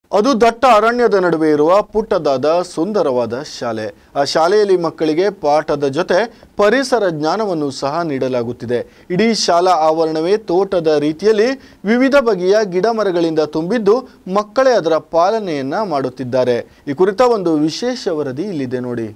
ಅದು ದಟ್ಟ ಅರಣ್ಯದ ನಡುವೆ ಇರುವ ಪುಟ್ಟದಾದ ಸುಂದರವಾದ ಶಾಲೆ ಆ ಶಾಲೆಯಲ್ಲಿ ಮಕ್ಕಳಿಗೆ ಪಾಠದ ಜೊತೆ ಪರಿಸರ ಜ್ಞಾನವನ್ನು ಸಹ ನೀಡಲಾಗುತ್ತಿದೆ ಇಡೀ ಶಾಲಾ ಆವರಣವೇ ತೋಟದ ರೀತಿಯಲ್ಲಿ ವಿವಿಧ ಬಗೆಯ ಗಿಡ ಮರಗಳಿಂದ ತುಂಬಿದ್ದು ಮಕ್ಕಳೇ ಅದರ ಪಾಲನೆಯನ್ನ ಮಾಡುತ್ತಿದ್ದಾರೆ ಈ ಕುರಿತ ಒಂದು ವಿಶೇಷ ವರದಿ ಇಲ್ಲಿದೆ ನೋಡಿ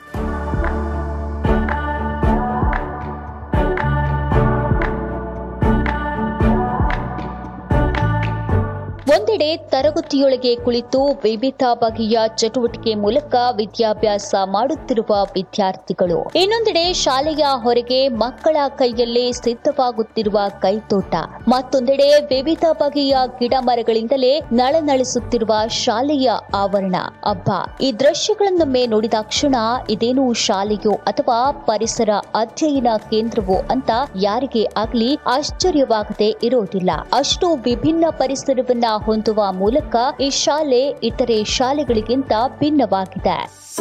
ಒಂದೆಡೆ ತರಗತಿಯೊಳಗೆ ಕುಳಿತು ವಿವಿಧ ಬಗೆಯ ಚಟುವಟಿಕೆ ಮೂಲಕ ವಿದ್ಯಾಭ್ಯಾಸ ಮಾಡುತ್ತಿರುವ ವಿದ್ಯಾರ್ಥಿಗಳು ಇನ್ನೊಂದೆಡೆ ಶಾಲೆಯ ಹೊರಗೆ ಮಕ್ಕಳ ಕೈಯಲ್ಲೇ ಸಿದ್ಧವಾಗುತ್ತಿರುವ ಕೈತೋಟ ಮತ್ತೊಂದೆಡೆ ವಿವಿಧ ಬಗೆಯ ಗಿಡ ಮರಗಳಿಂದಲೇ ನಳನಳಿಸುತ್ತಿರುವ ಶಾಲೆಯ ಆವರಣ ಅಬ್ಬ ಈ ದೃಶ್ಯಗಳನ್ನೊಮ್ಮೆ ನೋಡಿದ ಕ್ಷಣ ಇದೇನು ಶಾಲೆಯೋ ಅಥವಾ ಪರಿಸರ ಅಧ್ಯಯನ ಕೇಂದ್ರವೋ ಅಂತ ಯಾರಿಗೆ ಆಗ್ಲಿ ಆಶ್ಚರ್ಯವಾಗದೆ ಇರೋದಿಲ್ಲ ಅಷ್ಟು ವಿಭಿನ್ನ ಪರಿಸರವನ್ನ ಹೊಂದುವ ಮೂಲಕ ಈ ಶಾಲೆ ಇತರೆ ಶಾಲೆಗಳಿಗಿಂತ ಭಿನ್ನವಾಗಿದೆ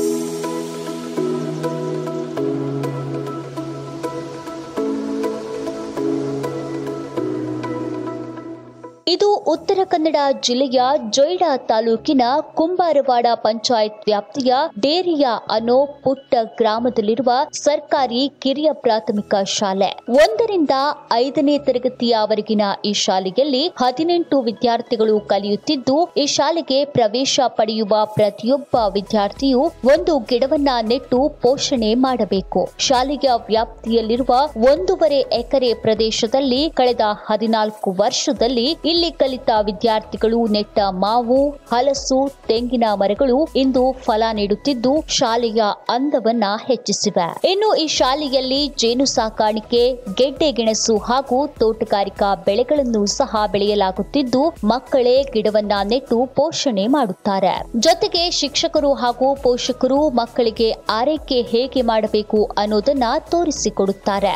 ಇದು ಉತ್ತರ ಕನ್ನಡ ಜಿಲ್ಲೆಯ ಜೊಯ್ಡಾ ತಾಲೂಕಿನ ಕುಂಬಾರವಾಡ ಪಂಚಾಯತ್ ವ್ಯಾಪ್ತಿಯ ಡೇರಿಯ ಅನ್ನೋ ಪುಟ್ಟ ಗ್ರಾಮದಲ್ಲಿರುವ ಸರ್ಕಾರಿ ಕಿರಿಯ ಪ್ರಾಥಮಿಕ ಶಾಲೆ ಒಂದರಿಂದ ಐದನೇ ತರಗತಿಯವರೆಗಿನ ಈ ಶಾಲೆಯಲ್ಲಿ ಹದಿನೆಂಟು ವಿದ್ಯಾರ್ಥಿಗಳು ಕಲಿಯುತ್ತಿದ್ದು ಈ ಶಾಲೆಗೆ ಪ್ರವೇಶ ಪಡೆಯುವ ಪ್ರತಿಯೊಬ್ಬ ವಿದ್ಯಾರ್ಥಿಯು ಒಂದು ಗಿಡವನ್ನ ನೆಟ್ಟು ಪೋಷಣೆ ಮಾಡಬೇಕು ಶಾಲೆಯ ವ್ಯಾಪ್ತಿಯಲ್ಲಿರುವ ಒಂದೂವರೆ ಎಕರೆ ಪ್ರದೇಶದಲ್ಲಿ ಕಳೆದ ಹದಿನಾಲ್ಕು ವರ್ಷದಲ್ಲಿ ಇಲ್ಲಿ ಕಲಿತ ವಿದ್ಯಾರ್ಥಿಗಳು ನೆಟ್ಟ ಮಾವು ಹಲಸು ತೆಂಗಿನ ಮರಗಳು ಇಂದು ಫಲ ನೀಡುತ್ತಿದ್ದು ಶಾಲೆಯ ಅಂದವನ್ನ ಹೆಚ್ಚಿಸಿವೆ ಇನ್ನು ಈ ಶಾಲೆಯಲ್ಲಿ ಜೇನು ಸಾಕಾಣಿಕೆ ಗೆಡ್ಡೆ ಗೆಣಸು ಹಾಗೂ ತೋಟಗಾರಿಕಾ ಬೆಳೆಗಳನ್ನು ಸಹ ಬೆಳೆಯಲಾಗುತ್ತಿದ್ದು ಮಕ್ಕಳೇ ಗಿಡವನ್ನ ನೆಟ್ಟು ಪೋಷಣೆ ಮಾಡುತ್ತಾರೆ ಜೊತೆಗೆ ಶಿಕ್ಷಕರು ಹಾಗೂ ಪೋಷಕರು ಮಕ್ಕಳಿಗೆ ಆರೈಕೆ ಹೇಗೆ ಮಾಡಬೇಕು ಅನ್ನೋದನ್ನ ತೋರಿಸಿಕೊಡುತ್ತಾರೆ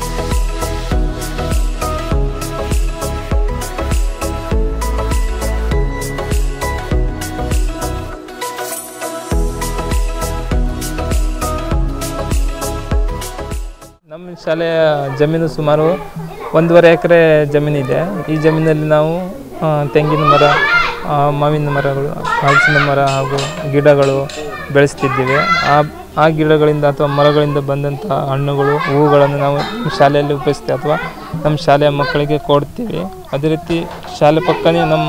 ನಮ್ಮ ಶಾಲೆಯ ಜಮೀನು ಸುಮಾರು ಒಂದೂವರೆ ಎಕರೆ ಜಮೀನಿದೆ ಈ ಜಮೀನಲ್ಲಿ ನಾವು ಆ, ತೆಂಗಿನ ಮರ ಆ, ಮಾವಿನ ಮರಗಳು ಹಲಸಿನ ಮರ ಹಾಗೂ ಗಿಡಗಳು ಬೆಳೆಸ್ತಿದ್ದೀವಿ ಆ ಆ ಗಿಡಗಳಿಂದ ಅಥವಾ ಮರಗಳಿಂದ ಬಂದಂಥ ಹಣ್ಣುಗಳು ಹೂವುಗಳನ್ನು ನಾವು ಶಾಲೆಯಲ್ಲಿ ಉಪಯೋಗಿಸ್ತೀವಿ ಅಥವಾ ನಮ್ಮ ಶಾಲೆಯ ಮಕ್ಕಳಿಗೆ ಕೊಡ್ತೀವಿ ಅದೇ ರೀತಿ ಶಾಲೆ ಪಕ್ಕನೇ ನಮ್ಮ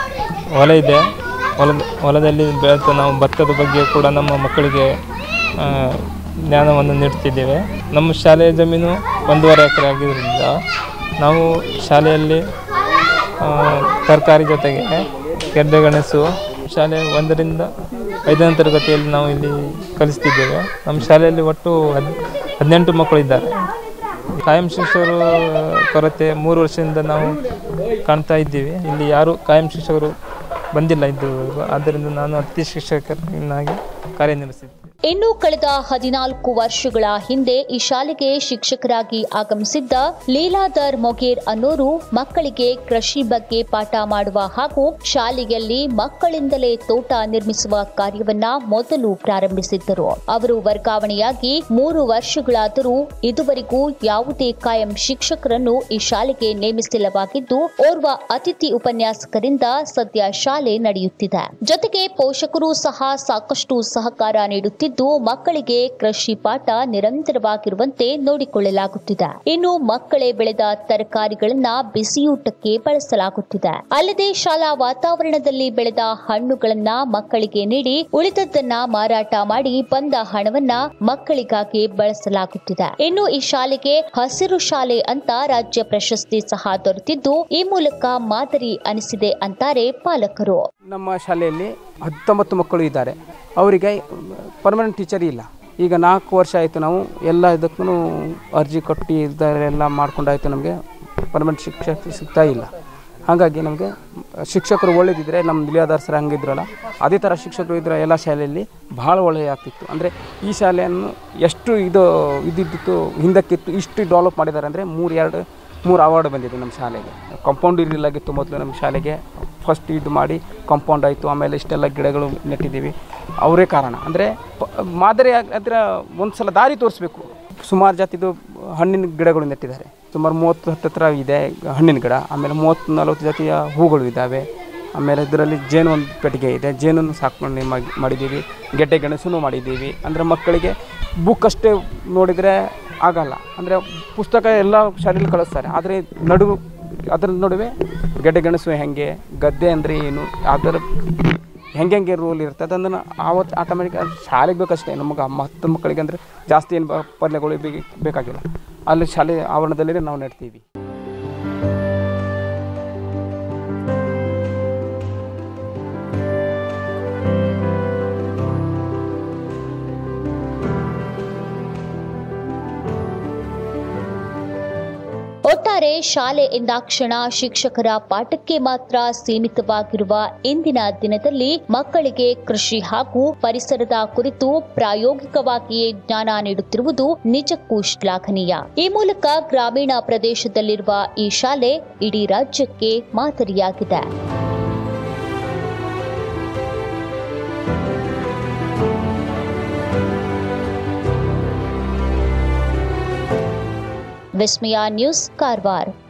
ಹೊಲ ಇದೆ ಹೊಲದ ಹೊಲದಲ್ಲಿ ಬೆಳೆದ ನಾವು ಭತ್ತದ ಬಗ್ಗೆ ಕೂಡ ನಮ್ಮ ಮಕ್ಕಳಿಗೆ ಆ, ಜ್ಞಾನವನ್ನು ನೀಡ್ತಿದ್ದೇವೆ ನಮ್ಮ ಶಾಲೆಯ ಜಮೀನು ಒಂದೂವರೆ ಎಕರೆ ಆಗಿದ್ದರಿಂದ ನಾವು ಶಾಲೆಯಲ್ಲಿ ಆ, ತರಕಾರಿ ಜೊತೆಗೆ ಗೆಡ್ಡೆ ಗೆಣಸು ಶಾಲೆ ಒಂದರಿಂದ ಐದನೇ ತರಗತಿಯಲ್ಲಿ ನಾವು ಇಲ್ಲಿ ಕಲಿಸ್ತಿದ್ದೇವೆ ನಮ್ಮ ಶಾಲೆಯಲ್ಲಿ ಒಟ್ಟು ಹದ್ ಹದಿನೆಂಟು ಮಕ್ಕಳಿದ್ದಾರೆ ಕಾಯಂ ಶಿಕ್ಷಕರು ಕೊರತೆ ಮೂರು ವರ್ಷದಿಂದ ನಾವು ಕಾಣ್ತಾ ಇದ್ದೀವಿ ಇಲ್ಲಿ ಯಾರು ಕಾಯಂ ಶಿಕ್ಷಕರು ಬಂದಿಲ್ಲ ಇದುವರೆಗೂ ಆದ್ದರಿಂದ ನಾನು ಅತಿ ಶಿಕ್ಷಕನಾಗಿ ಕಾರ್ಯನಿರ್ವಹಿಸಿದ್ದೆ ಇನ್ನು ಕಳೆದ ಹದಿನಾಲ್ಕು ವರ್ಷಗಳ ಹಿಂದೆ ಈ ಶಾಲೆಗೆ ಶಿಕ್ಷಕರಾಗಿ ಆಗಮಿಸಿದ್ದ ಲೀಲಾಧರ್ ಮೊಗೇರ್ ಅನ್ನೋರು ಮಕ್ಕಳಿಗೆ ಕೃಷಿ ಬಗ್ಗೆ ಪಾಠ ಮಾಡುವ ಹಾಗೂ ಶಾಲೆಯಲ್ಲಿ ಮಕ್ಕಳಿಂದಲೇ ತೋಟ ನಿರ್ಮಿಸುವ ಕಾರ್ಯವನ್ನ ಮೊದಲು ಪ್ರಾರಂಭಿಸಿದ್ದರು ಅವರು ವರ್ಗಾವಣೆಯಾಗಿ ಮೂರು ವರ್ಷಗಳಾದರೂ ಇದುವರೆಗೂ ಯಾವುದೇ ಕಾಯಂ ಶಿಕ್ಷಕರನ್ನು ಈ ಶಾಲೆಗೆ ನೇಮಿಸಿಲ್ಲವಾಗಿದ್ದು ಓರ್ವ ಅತಿಥಿ ಉಪನ್ಯಾಸಕರಿಂದ ಸದ್ಯ ಶಾಲೆ ನಡೆಯುತ್ತಿದೆ ಜೊತೆಗೆ ಪೋಷಕರು ಸಹ ಸಾಕಷ್ಟು ಸಹಕಾರ ನೀಡುತ್ತಿದ್ದು ಮಕ್ಕಳಿಗೆ ಕೃಷಿ ಪಾಠ ನಿರಂತರವಾಗಿರುವಂತೆ ನೋಡಿಕೊಳ್ಳಲಾಗುತ್ತಿದೆ ಇನ್ನು ಮಕ್ಕಳೇ ಬೆಳೆದ ತರಕಾರಿಗಳನ್ನ ಬಿಸಿಯೂಟಕ್ಕೆ ಬಳಸಲಾಗುತ್ತಿದೆ ಅಲ್ಲದೆ ಶಾಲಾ ವಾತಾವರಣದಲ್ಲಿ ಬೆಳೆದ ಹಣ್ಣುಗಳನ್ನ ಮಕ್ಕಳಿಗೆ ನೀಡಿ ಉಳಿದದ್ದನ್ನ ಮಾರಾಟ ಮಾಡಿ ಬಂದ ಹಣವನ್ನ ಮಕ್ಕಳಿಗಾಗಿ ಬಳಸಲಾಗುತ್ತಿದೆ ಇನ್ನು ಈ ಶಾಲೆಗೆ ಹಸಿರು ಶಾಲೆ ಅಂತ ರಾಜ್ಯ ಪ್ರಶಸ್ತಿ ಸಹ ದೊರೆತಿದ್ದು ಈ ಮೂಲಕ ಮಾದರಿ ಅನಿಸಿದೆ ಅಂತಾರೆ ಪಾಲಕರು ನಮ್ಮ ಶಾಲೆಯಲ್ಲಿ ಹತ್ತೊಂಬತ್ತು ಮಕ್ಕಳು ಇದ್ದಾರೆ ಅವರಿಗೆ ಪರ್ಮನೆಂಟ್ ಟೀಚರ್ ಇಲ್ಲ ಈಗ ನಾಲ್ಕು ವರ್ಷ ಆಯಿತು ನಾವು ಎಲ್ಲ ಇದಕ್ಕೂ ಅರ್ಜಿ ಕೊಟ್ಟು ಇದೆಲ್ಲ ಮಾಡ್ಕೊಂಡಾಯ್ತು ನಮಗೆ ಪರ್ಮನೆಂಟ್ ಶಿಕ್ಷಕ ಸಿಗ್ತಾ ಇಲ್ಲ ಹಾಗಾಗಿ ನಮಗೆ ಶಿಕ್ಷಕರು ಒಳ್ಳೇದಿದ್ರೆ ನಮ್ಮ ಲಿಯಾದಾರ್ ಸರ್ ಹಂಗಿದ್ರಲ್ಲ ಅದೇ ಥರ ಶಿಕ್ಷಕರು ಇದ್ರೆ ಎಲ್ಲ ಶಾಲೆಯಲ್ಲಿ ಭಾಳ ಒಳ್ಳೆಯ ಆಗ್ತಿತ್ತು ಅಂದರೆ ಈ ಶಾಲೆಯನ್ನು ಎಷ್ಟು ಇದು ಇದ್ದಿದ್ದು ಹಿಂದಕ್ಕಿತ್ತು ಇಷ್ಟು ಡೆವಲಪ್ ಮಾಡಿದ್ದಾರೆ ಅಂದರೆ ಮೂರು ಎರಡು ಮೂರು ಅವಾರ್ಡ್ ಬಂದಿದೆ ನಮ್ಮ ಶಾಲೆಗೆ ಕಾಂಪೌಂಡ್ ಇರಲಿಲ್ಲಾಗಿತ್ತು ಮೊದಲು ನಮ್ಮ ಶಾಲೆಗೆ ಫಸ್ಟ್ ಇದು ಮಾಡಿ ಕಾಂಪೌಂಡ್ ಆಯಿತು ಆಮೇಲೆ ಇಷ್ಟೆಲ್ಲ ಗಿಡಗಳು ನೆಟ್ಟಿದ್ದೀವಿ ಅವರೇ ಕಾರಣ ಅಂದರೆ ಮಾದರಿ ಹತ್ತಿರ ಒಂದು ಸಲ ದಾರಿ ತೋರಿಸ್ಬೇಕು ಸುಮಾರು ಜಾತಿದು ಹಣ್ಣಿನ ಗಿಡಗಳು ನೆಟ್ಟಿದ್ದಾರೆ ಸುಮಾರು ಮೂವತ್ತು ಹತ್ತತ್ರ ಇದೆ ಹಣ್ಣಿನ ಗಿಡ ಆಮೇಲೆ ಮೂವತ್ತು ನಲವತ್ತು ಜಾತಿಯ ಹೂಗಳು ಇದ್ದಾವೆ ಆಮೇಲೆ ಇದರಲ್ಲಿ ಜೇನು ಒಂದು ಪೆಟ್ಟಿಗೆ ಇದೆ ಜೇನನ್ನು ಸಾಕೊಂಡು ಮಾ- ಮಾಡಿದ್ದೀವಿ ಗೆಡ್ಡೆ ಗೆಣಸನ್ನು ಮಾಡಿದ್ದೀವಿ ಅಂದರೆ ಮಕ್ಕಳಿಗೆ ಬುಕ್ ಅಷ್ಟೇ ನೋಡಿದರೆ ಆಗಲ್ಲ ಅಂದರೆ ಪುಸ್ತಕ ಎಲ್ಲ ಶಾಲೆಯಲ್ಲಿ ಕಳಿಸ್ತಾರೆ ಆದರೆ ನಡು ಅದರ ನಡುವೆ ಗೆಡ್ಡೆ ಗೆಣಸು ಹೆಂಗೆ ಗದ್ದೆ ಅಂದರೆ ಏನು ಅದರ ಹೆಂಗೆ ಹೆಂಗೆ ರೂಲ್ ಇರುತ್ತೆ ಅದನ್ನು ಆವತ್ತು ಆಟೋಮೆಟಿಕ್ ಶಾಲೆಗೆ ಬೇಕಷ್ಟೇ ನಮಗೆ ಹತ್ತು ಮಕ್ಕಳಿಗೆ ಅಂದರೆ ಜಾಸ್ತಿ ಏನು ಬ- ಪಲ್ಯಗಳು ಬೇ- ಬೇಕಾಗಿಲ್ಲ ಅಲ್ಲಿ ಶಾಲೆ ಆವರಣದಲ್ಲೇ ನಾವು ನೆಡ್ತೀವಿ ಒಟ್ಟಾರೆ ಶಾಲೆ ಎಂದಾಕ್ಷಣ ಶಿಕ್ಷಕರ ಪಾಠಕ್ಕೆ ಮಾತ್ರ ಸೀಮಿತವಾಗಿರುವ ಇಂದಿನ ದಿನದಲ್ಲಿ ಮಕ್ಕಳಿಗೆ ಕೃಷಿ ಹಾಗೂ ಪರಿಸರದ ಕುರಿತು ಪ್ರಾಯೋಗಿಕವಾಗಿಯೇ ಜ್ಞಾನ ನೀಡುತ್ತಿರುವುದು ನಿಜಕ್ಕೂ ಶ್ಲಾಘನೀಯ ಈ ಮೂಲಕ ಗ್ರಾಮೀಣ ಪ್ರದೇಶದಲ್ಲಿರುವ ಈ ಶಾಲೆ ಇಡೀ ರಾಜ್ಯಕ್ಕೆ ಮಾದರಿಯಾಗಿದೆ ವಿಸ್ಮಯ ನ್ಯೂಸ್ ಕಾರವಾರ